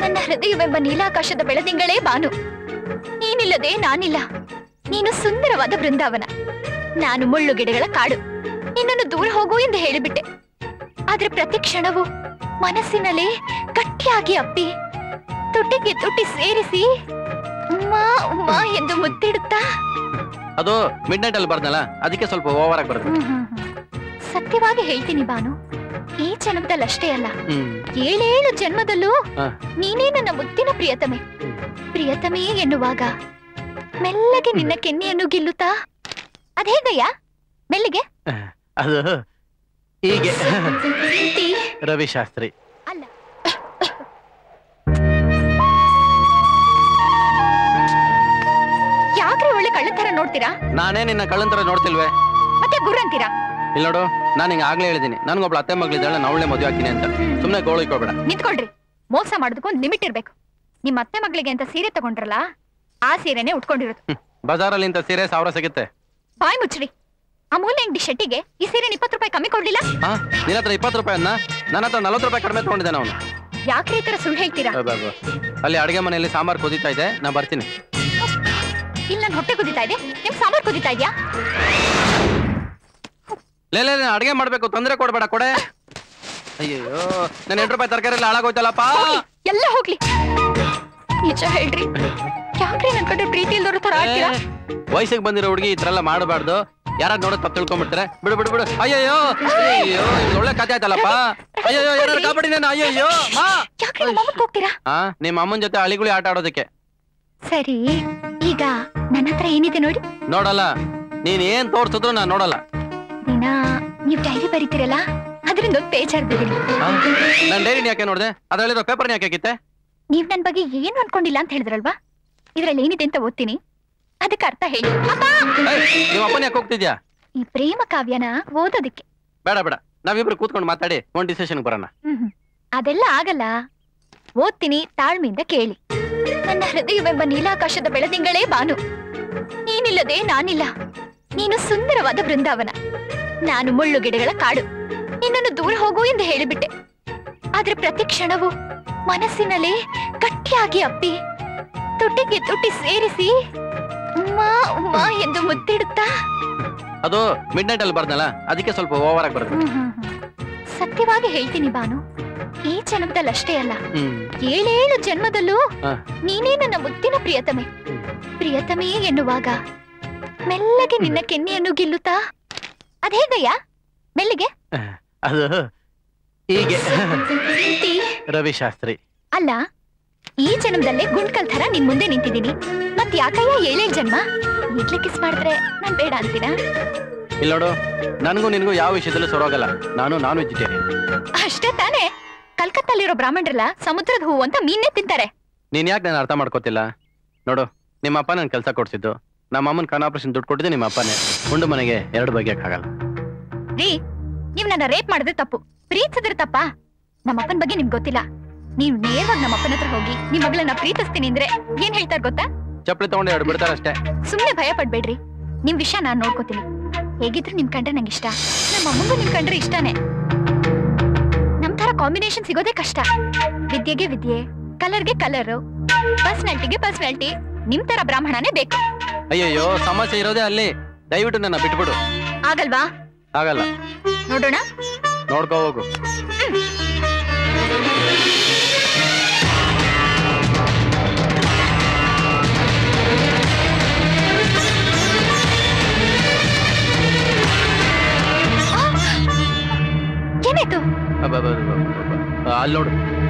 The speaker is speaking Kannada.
ನನ್ನ ಹೃದಯವೆಂಬ ನೀಲಾಕಾಶದ ಬೆಳದಿಂಗಳೇ ಬಾನು ನೀನಿಲ್ಲದೆ ನಾನಿಲ್ಲ ನೀನು ಸುಂದರವಾದ ಬೃಂದಾವನ ನಾನು ಮುಳ್ಳು ಗಿಡಗಳ ಕಾಡು ನಿನ್ನನ್ನು ದೂರ ಹೋಗು ಎಂದು ಹೇಳಿಬಿಟ್ಟೆ ಆದ್ರೆ ಪ್ರತಿ ಕ್ಷಣವೂ ಮನಸ್ಸಿನಲ್ಲಿ ಗಟ್ಟಿಯಾಗಿ ಅಪ್ಪಿ ತುಟಿಗೆ ತುಟಿ ಸೇರಿಸಿ ಉಮ್ಮಾ ಉಮ್ಮಾ ಎಂದು ಮುತ್ತಿಡುತ್ತಾ ಅದು ಮಿಡ್ ನೈಟ್ ಅಲ್ಲಿ ಬರ್ದಲ್ಲ ಅದಕ್ಕೆ ಸ್ವಲ್ಪ ಓವರ್ ಆಗಿ ಬರ್ತದೆ ಹ್ಮ್, ಹ್ಮ್, ಹ್ಮ್. ಸತ್ಯವಾಗಿ ಹೇಳ್ತೀನಿ ಬಾನು ಈ ಜನ್ಮದಲ್ಲಷ್ಟೇ ಅಲ್ಲ ಹ್ಮ್ ಏಳೇಳು ಜನ್ಮದಲ್ಲೂ ಹ. ನೀನೇ ನನ್ನ ಮುತ್ತಿನ ಪ್ರಿಯತಮೆ ಪ್ರಿಯತಮೆ ಎನ್ನುವಾಗ ಮೆಲ್ಲಗೆ ನಿನ್ನ ಕೆನ್ನೆಯನ್ನು ಗಿಲ್ಲುತ್ತಾ ಅದೇಗಯ್ಯ ಮೆಲ್ಲಿಗೆ ಅದು ಹೀಗೆ ಪ್ರೀತಿ ರವಿ ಶಾಸ್ತ್ರಿ ಅಲ್ಲ ಯಾಕ್ರೆ ಒಳ್ಳೆ ಕಳ್ಳತರ ನೋಡ್ತೀರಾ ನಾನೇ ನಿನ್ನ ಕಳ್ಳಂತರ ನೋಡ್ತಿಲ್ವೇ ಮತ್ತೆ ಗುರ್ರಂತೀರಾ ಇಲ್ಲ ನೋಡು ನಾನು ಹಿಂಗ ಆಗ್ಲೇ ಹೇಳಿದೀನಿ ನನ್ಗೊಬ್ಳು ಅತ್ತೆ ಮಗಳಿದ್ದಾಳೆ ನಾ ಅವಳೇ ಮದುವೆ ಆಗ್ತೀನಿ ಅಂತ ಸುಮ್ನೆ ಗೋಳಿಕೋಬೇಡ ನಿಂತ್ಕೊಳ್ರಿ ಮೋಸ ಮಾಡೋದಕ್ಕೂ ಒಂದ್ ಲಿಮಿಟ್ ಇರ್ಬೇಕು ನಿಮ್ಮ ಅತ್ತೆ ಮಗಳಿಗೆ ಅಂತ ಸೀರೆ ತಗೊಂಡ್ರಲ್ಲ ಆ ಸೀರೆನೆ ಉಟ್ಕೊಂಡಿರೋದು ಬಜಾರಲ್ಲಿ ಇಂಥ ಸೀರೆ ಸಾವಿರ ಸಿಗುತ್ತೆ ಬಾಯ್ ಮುಚ್ಚ್ರಿ ಅಮೂಲ್ಯ ಅಂಗಡಿ ಶೆಟ್ಟಿಗೆ ಈ ಸೀರೆ ಇಪ್ಪತ್ತು ರೂಪಾಯಿ ಕಮ್ಮಿ ಕೊಡ್ಲಿಲ್ಲ ಹಾ ನಿನ್ನ ಹತ್ರ ಇಪ್ಪತ್ತು ರೂಪಾಯಿ ಅನ್ನ ನನ್ನ ಹತ್ರ ನಲ್ವತ್ತು ರೂಪಾಯಿ ಕಡಿಮೆ ತಗೊಂಡಿದ್ದಾನೆ ಅವನು ಯಾಕ್ರಿ ಈ ತರ ಸುಳ್ಳು ಹೇಳ್ತೀರಾ ಅಲ್ಲಿ ಅಡಿಗೆ ಮನೆಯಲ್ಲಿ ಸಾಂಬಾರ್ ಕುದೀತಾ ಇದೆ ನಾ ಬರ್ತೀನಿ ಇಲ್ಲಿ ನನ್ ಹೊಟ್ಟೆ ಕುದಿತಾ ಇದೆ ನಿಮ್ ಸಾಂಬಾರ್ ಕುದಿತಾ ಇದ್ಯಾ ಲೇ ಲೇ ಅಡಿಗೆ ಮಾಡ್ಬೇಕು ತೊಂದರೆ ಕೊಡ್ಬೇಡ ಕೊಡೆ ಅಯ್ಯೋ ನನ್ನ ಎಂಟು ರೂಪಾಯಿ ತರಕಾರಿ ಎಲ್ಲ ಹಾಳಾಗೋಯ್ತಲ್ಲಪ್ಪ ಹೋಗ್ಲಿ, ಎಲ್ಲ ಹೋಗ್ಲಿ ನಿಜ ಹೇಳ್ರಿ ಯಾಕ್ರಿ ನನ್ ಕಡೆ ಪ್ರೀತಿ ಇಲ್ದವ್ರ ತರ ಆಡ್ತೀರಾ ವಯಸ್ಸಿಗೆ ಬಂದಿರೋ ಹುಡುಗಿ ಈ ತರ ಎಲ್ಲ ಮಾಡಬಾರ್ದು ಯಾರಾದ್ ನೋಡೋದ್ ತಪ್ಪು ತಿಳ್ಕೊಂಡ್ಬಿಡ್ತಾರೆ ಬಿಡು ಬಿಡು ಬಿಡು ಅಯ್ಯಯ್ಯೋ ಅಯ್ಯೋ ಇದು ಒಳ್ಳೆ ಕಥೆ ಆಯ್ತಲ್ಲಪ್ಪ ಅಯ್ಯಯ್ಯೋ ಏನಾರು ಕಾಪಾಡಿ ನಾನು ಅಯ್ಯಯ್ಯೋ ಮಾ ಯಾಕ್ರಿ ನಮ್ಮ ಅಮ್ಮನ್ ಹೋಗ್ತೀರಾ ಆ ನಿಮ್ಮ ಅಮ್ಮನ ಜೊತೆ ಅಳಿಗುಳಿ ಆಟ ಆಡೋದಕ್ಕೆ ಸರಿ ಈಗ ನನ್ನ ಹತ್ರ ಏನಿದೆ ನೋಡಿ ನೋಡಲ್ಲ ನೀನ್ ಏನ್ ತೋರ್ಸಿದ್ರು ನಾನ್ ನೋಡಲ್ಲ ದಿನ ನೀವ್ ಡೈರಿ ಬರೀತೀರಲ್ಲ ಅದರಿಂದ ಒಂದು ಪೇಜ್ ಹರಿದಿದ್ದೀನಿ ಆ? ನಾನ್ ಡೈರಿನ ಯಾಕೆ ನೋಡ್ದೆ ಅದ್ರಲ್ಲಿರೋ ಪೇಪರ್ನ ಯಾಕೆ ಹಾಕಿತ್ತೆ ನೀವ್ ನನ್ ಬಗ್ಗೆ ಏನು ಅನ್ಕೊಂಡಿಲ್ಲ ಅಂತ ಹೇಳಿದ್ರಲ್ವಾ ಇದ್ರಲ್ಲಿ ಏನಿದೆ ಅಂತ ಓದ್ತೀನಿ ಅದಕ್ಕೆ ಅರ್ಥ ಹೇಳಿ ಅಪ್ಪ! ಏಯ್, ನಿಮ್ಮ ಅಪ್ಪನ ಯಾಕೆ ಹೋಗ್ತಿದ್ಯಾ ಈ ಪ್ರೇಮ ಕಾವ್ಯನ ಓದೋದಕ್ಕೆ ಬೇಡ ಬೇಡ ನಾವಿಬ್ರು ಕೂತ್ಕೊಂಡು ಮಾತಾಡಿ ಒಂದ್ ಡಿಸಿಷನ್ ಬರೋಣ ಹ್ಮ್ ಹ್ಮ್. ಅದೆಲ್ಲ ಆಗಲ್ಲ ಓದ್ತೀನಿ ತಾಳ್ಮೆಯಿಂದ ಕೇಳಿ ನನ್ನ ಹೃದಯವೆಂಬ ನೀಲಾಕಾಶದ ಬೆಳದಿಂಗಳೇ ಬಾನು ನೀನಿಲ್ಲದೆ ನಾನಿಲ್ಲ ನೀನು ಸುಂದರವಾದ ಬೃಂದಾವನ ನಾನು ಮುಳ್ಳು ಗಿಡಗಳ ಕಾಡು ನಿನ್ನನ್ನು ದೂರ ಹೋಗು ಎಂದು ಹೇಳಿಬಿಟ್ಟೆ ಆದ್ರೆ ಪ್ರತಿ ಕ್ಷಣವೂ ಮನಸ್ಸಿನಲ್ಲಿ ಗಟ್ಟಿಯಾಗಿ ಅಪ್ಪಿ ತುಟಿಗೆ ತುಟಿ ಸೇರಿಸಿ ಉಮ್ಮಾ ಉಮ್ಮಾ ಎಂದು ಮುತ್ತಿಡುತ್ತಾ ಅದು ಮಿಡ್ ನೈಟ್ ಅಲ್ಲಿ ಬರ್ದಲ್ಲ ಅದಕ್ಕೆ ಸ್ವಲ್ಪ ಓವರ್ ಆಗಿ ಬರ್ತದೆ ಹ್ಮ್ ಹ್ಮ್ ಹ್ಮ್. ಸತ್ಯವಾಗಿ ಹೇಳ್ತೀನಿ ಬಾನು ಈ ಜನ್ಮದಲ್ಲಷ್ಟೇ ಅಲ್ಲ ಹ್ಮ್ ಏಳೇಳು ಜನ್ಮದಲ್ಲೂ ಹ. ನೀನೇ ನನ್ನ ಮುತ್ತಿನ ಪ್ರಿಯತಮೆ ಪ್ರಿಯತಮೆ ಎನ್ನುವಾಗ ಮೆಲ್ಲಗೆ ನಿನ್ನ ಕೆನ್ನೆಯನ್ನು ಗಿಲ್ಲುತ್ತಾ ಅದೇಗಯ್ಯ ಮೆಲ್ಲಿಗೆ ಅದು ಹೀಗೆ ಪ್ರೀತಿ ರವಿ ಶಾಸ್ತ್ರಿ ಅಲ್ಲ ಈ ಜನ್ಮದಲ್ಲೇ ಗುಂಡ್ಕಲ್ ಥರ ನಿನ್ ಮುಂದೆ ನಿಂತಿದ್ದೀನಿ ಮತ್ ಯಾಕಯ್ಯ ಏಳೇಳು ಜನ್ಮ ಈಗ್ಲೇ ಕಿಸ್ ಮಾಡಿದ್ರೆ ನಾನ್ ಬೇಡ ಅಂತೀನ ಇಲ್ಲ ನೋಡು ನನಗೂ ನಿನಗೂ ಯಾವ ವಿಷಯದಲ್ಲೂ ಸೊರೋಗಲ್ಲ ನಾನು ನಾನ್ ವೆಜಿಟೇರಿಯನ್ ಅಷ್ಟೇ ತಾನೇ ಕಲ್ಕತ್ತಲ್ಲಿರೋ ಬ್ರಾಹ್ಮಣರಲ್ಲ ಸಮುದ್ರದ ಹೂವು ಅಂತ ಮೀನೇ ತಿಂತಾರೆ ನೀನ್ ಯಾಕೆ ನಾನು ಅರ್ಥ ಮಾಡ್ಕೋತಿಲ್ಲ ನೋಡು ನಿಮ್ಮ ಅಪ್ಪ ನನ್ ಕೆಲಸ ಕೊಡ್ಸಿದ್ದು ನಮ್ಮ ಅಮ್ಮನ ಕನ್ ಆಪರೇಷನ್ ದುಡ್ಡು ಕೊಟ್ಟಿದ್ದು ನಿಮ್ಮ ಅಪ್ಪನೇ ಉಂಡು ಮನೆಗೆ ಎರಡು ಬಗೆಯಕ್ಕಾಗಲ್ಲ ರೀ ನೀವ್ ನನ್ನ ರೇಪ್ ಮಾಡಿದ್ರೆ ತಪ್ಪು ಪ್ರೀತಿಸಿದ್ರೆ ತಪ್ಪ ನಮ್ಮಪ್ಪನ ಬಗ್ಗೆ ನಿಮ್ಗೆ ಗೊತ್ತಿಲ್ಲ ನೀವ್ ನೇರವಾಗಿ ನಮ್ಮಪ್ಪನ ಹತ್ರ ಹೋಗಿ ನಿಮ್ ಮಗಳನ್ನ ಪ್ರೀತಿಸ್ತೀನಿ ಅಂದ್ರೆ ಏನ್ ಹೇಳ್ತಾರ ಗೊತ್ತಾ ಚಪ್ಪಲಿ ತಗೊಂಡು ಎರಡು ಬಿಡ್ತಾರಷ್ಟೇ ಸುಮ್ನೆ ಭಯ ಪಡ್ಬೇಡ್ರಿ ನಿಮ್ ವಿಷಯ ನಾನ್ ನೋಡ್ಕೋತೀನಿ ಹೇಗಿದ್ರು ನಿಮ್ ಕಂಡ್ರೆ ನಂಗೆ ಇಷ್ಟ ನಮ್ಮ ಅಮ್ಮಂಗೂ ನಿಮ್ ಕಂಡ್ರೆ ಇಷ್ಟನೇ ನಮ್ ತರ ಕಾಂಬಿನೇಷನ್ ಸಿಗೋದೇ ಕಷ್ಟ ವಿದ್ಯೆಗೆ ವಿದ್ಯೆ ಕಲರ್ಗೆ ಕಲರ್ ಪರ್ಸನಾಲಿಟಿಗೆ ಪರ್ಸನಾಲಿಟಿ ನಿಮ್ ತರ ಬ್ರಾಹ್ಮಣನೇ ಬೇಕು ಅಯ್ಯಯ್ಯೋ ಸಮಸ್ಯೆ ಇರೋದೇ ಅಲ್ಲಿ ದಯವಿಟ್ಟು ನನ್ನ ಬಿಟ್ಬಿಡು ಆಗಲ್ವಾ ಆಗಲ್ಲ ನೋಡೋಣ ನೋಡ್ಕೋ ಹೋಗು ಏನಾಯ್ತು ಅಬ್ಬಬ್ಬಬ್ಬಬ್ಬ. ಅಲ್ಲಿ ನೋಡು